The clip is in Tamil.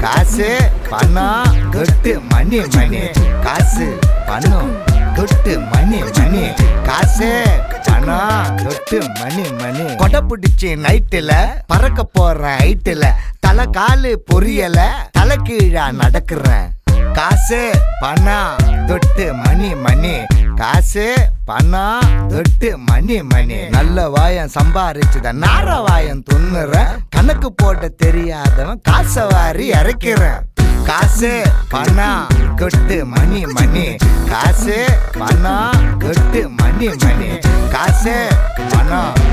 காசு பணம் துட்டு மணி மணி காசு பணம் துட்டு மணி மணி காசு பணம் துட்டு மணி மணி கொடை பிடிச்சி நைட்டுல பறக்க போற ஹைட்டுல தலை காலு பொரியல தலை கீழா நடக்கிறேன் காசு பணம் துட்டு மணி மணி காசு பணம் துட்டு மணி மணி நல்ல வாயம் சம்பாரிச்சுத நார வாயம் துண்ணுறேன் கணக்கு போட தெரியாதவன் காசை வாரி இறக்கிறேன் காசு பணம் துட்டு மணி மணி காசு பணம் துட்டு மணி மணி காசு பணம்